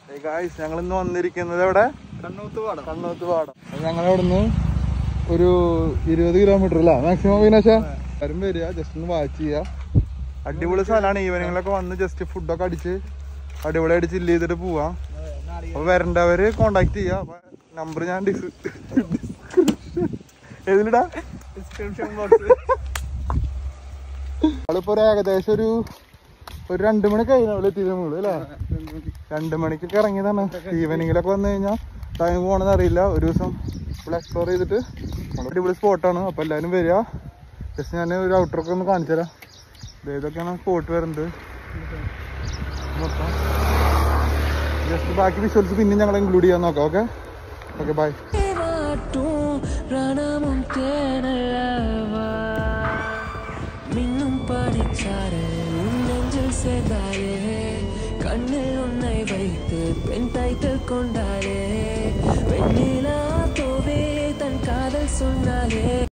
guys ഞങ്ങൾ ഇന്ന് വന്നിരിക്കുന്നത് എവിടെ കണ്ണൂത്ത് പാടം കണ്ണൂത്ത് പാടം ഞങ്ങൾ അവിടുന്ന് ഒരു ഇരുപത് കിലോമീറ്റർ അല്ല മാക്സിമം വിനാശ വരും വരിക ജസ്റ്റ് ഒന്ന് വാച്ച് ചെയ്യുക അടിപൊളി സ്ഥലമാണ് ഈവനിങ്ങിലൊക്കെ വന്ന് ജസ്റ്റ് ഫുഡൊക്കെ അടിച്ച് അടിപൊളിയായിട്ട് ചില്ല് ചെയ്തിട്ട് പോവാം അപ്പൊ വരണ്ടവര് കോണ്ടാക്ട് ചെയ്യുക നമ്പർ ഞാൻ ഡിസ് ഏതിലിടാ ഡിസ്ക്രിപ്ഷൻ ബോക്സ് നമ്മളിപ്പോ ഒരു ഏകദേശം ഒരു ഒരു രണ്ട് മണി കഴിഞ്ഞ എത്തിയത് നമ്മള് അല്ലേ രണ്ട് മണിക്കൊക്കെ ഇറങ്ങിയതാണ് ഈവനിങ്ങിലൊക്കെ വന്നു കഴിഞ്ഞാൽ ടൈം പോകണമെന്ന് അറിയില്ല ഒരു ദിവസം ഫുൾ എക്സ്പ്ലോർ ചെയ്തിട്ട് നമ്മള് അടിപൊളി സ്പോട്ടാണ് അപ്പോൾ എല്ലാവരും വരിക ജസ്റ്റ് ഞാൻ ഒരു ഔട്ടറൊക്കെ ഒന്ന് കാണിച്ചു തരാം ദേ ഇതൊക്കെയാണ് സ്പോട്ട് വരുന്നത് മൊത്തം ജസ്റ്റ് ബാക്കി വിഷ്വൽസ് പിന്നെ ഞങ്ങൾ ഇൻക്ലൂഡ് ചെയ്യാൻ നോക്കാം ഓക്കെ ഓക്കെ ബൈ மாட்டும் ரணமும் தேனல்லவா மின்னும் படிச்சாரு உன் நெஞ்சில் சேர்ந்தாரே கண்ணில் உன்னை வைத்து பெண் டைட்டில் கொண்டாரே வெண்ணிலா தோவே தன் காதல் சொன்னாலே